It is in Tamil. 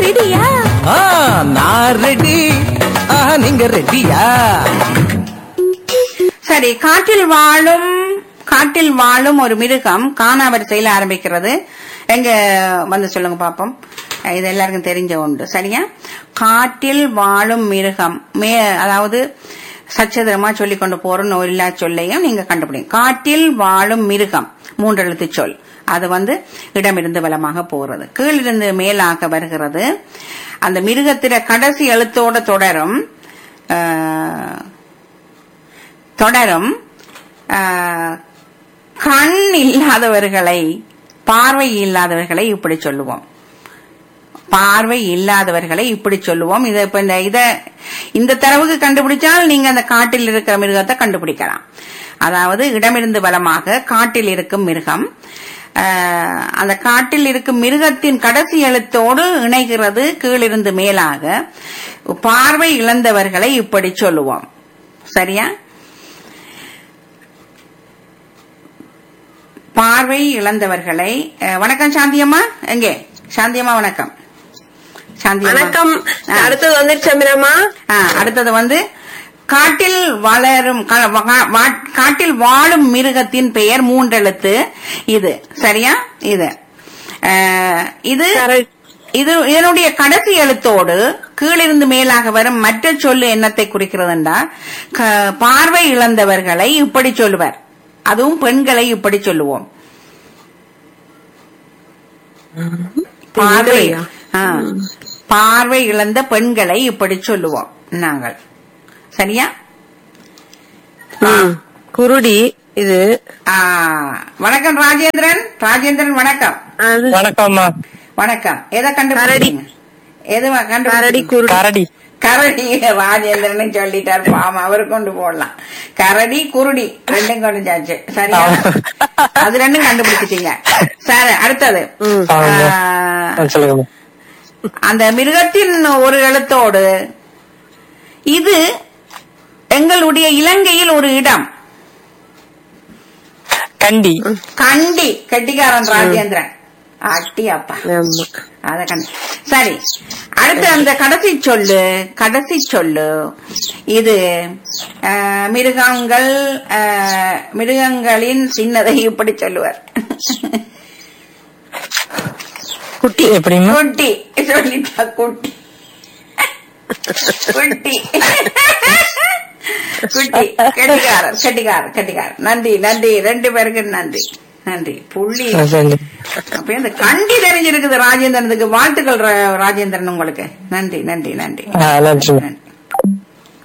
ரெடியா ஆ, நான் ரெடி நீங்க ரெடியா சரி காட்டில் வாழும் காட்டில் வாழும் ஒரு மிருகம் காணாவரிசையில் ஆரம்பிக்கிறது எங்க வந்து சொல்லுங்க பாப்போம் இது எல்லாருக்கும் தெரிஞ்ச ஒன்று சரியா காட்டில் வாழும் மிருகம் மே அதாவது சச்சதரமா சொல்லிக் கொண்டு போற நோயில்லா சொல்லையும் நீங்க கண்டுபிடிங்க காட்டில் வாழும் மிருகம் மூன்றெழுத்து சொல் அது வந்து இடமிருந்து வலமாக போகிறது கீழிருந்து மேலாக வருகிறது அந்த மிருகத்தில கடைசி எழுத்தோட தொடரும் ஆஹ், தொடரும் ஆஹ், கண் இல்லாதவர்களை பார்வை இல்லாதவர்களை இப்படி சொல்லுவோம் பார்வை இல்லாதவர்களை இப்படி சொல்லுவோம் இத இப்ப இந்த இத இந்த தரவுக்கு கண்டுபிடிச்சால் நீங்க அந்த காட்டில் இருக்கிற மிருகத்தை கண்டுபிடிக்கலாம் அதாவது இடமிருந்து வலமாக காட்டில் இருக்கும் மிருகம் ஆஹ், அந்த காட்டில் இருக்கும் மிருகத்தின் கடைசி எழுத்தோடு இணைகிறது கீழிருந்து மேலாக பார்வை இழந்தவர்களை இப்படி சொல்லுவோம் சரியா பார்வை இழந்தவர்களை அஹ், வணக்கம் சாந்தியம்மா எங்கே சாந்தியம்மா வணக்கம் சாந்தியம்மா வணக்கம் ஆ. அடுத்தது வந்து சந்திரமா ஆ, அடுத்தது வந்து காட்டில் வளரும் க- வா- வா- காட்டில் வாழும் மிருகத்தின் பெயர் மூன்றெழுத்து இது சரியா இது அஹ், இது Correct. இது இதனுடைய கடைசி எழுத்தோடு கீழிருந்து மேலாக வரும் மற்ற சொல்லு என்னத்தை குறிக்கிறதுண்டா க- பார்வை இழந்தவர்களை இப்படி சொல்லுவர் அதுவும் பெண்களை இப்படி சொல்லுவோம் பார்வை பெண்களையா? ஆ. பார்வை இழந்த பெண்களை இப்படி சொல்லுவோம் நாங்கள் சரியா ம். குருடி இது ஆ, வணக்கம் ராஜேந்திரன் ராஜேந்திரன் வணக்கம் அது வணக்கம்மா வணக்கம் எதை கண்டுபிடிச்சீங்க எது கரடி கண்டுபிடிச்சீங்க குருடி கரடி கரடி ராஜேந்திரன் சொல்லிட்டார் பாவம் அவர் கொண்டு போடலாம் கரடி குருடி ரெண்டும் கொண்டுச்சாச்சு சரியா அது ரெண்டும் கண்டுபிடிச்சிட்டீங்க சரி அடுத்தது ம். ஆ, சொல்லுங்க அந்த மிருகத்தின் ஒரு எழுத்தோடு இது எங்களுடைய இலங்கையில் ஒரு இடம் கண்டி கண்டி கட்டிக்காரன் ராஜேந்திரன் அட்டி அப்பா ஆமா. அத கண்டு சரி அடுத்து அந்த கடைசி சொல்லு கடைசி சொல்லு இது அஹ், மிருகங்கள் அஹ், மிருகங்களின் சின்னதை இப்படி சொல்லுவார் குட்டி எப்படிமா குட்டி சொல்லிட்டா குட்டி குட்டி குட்டி கெட்டிக்காரர் கெட்டிக்காரர் கெட்டிக்காரர் நன்றி நன்றி ரெண்டு பேருக்கு நன்றி நன்றி புள்ளி அப்ப இந்த கண்டி தெரிஞ்சிருக்குது ராஜேந்திரனுக்கு வாழ்த்துக்கள் ரா- ராஜேந்திரன் உங்களுக்கு நன்றி நன்றி நன்றி நன்றி நன்றி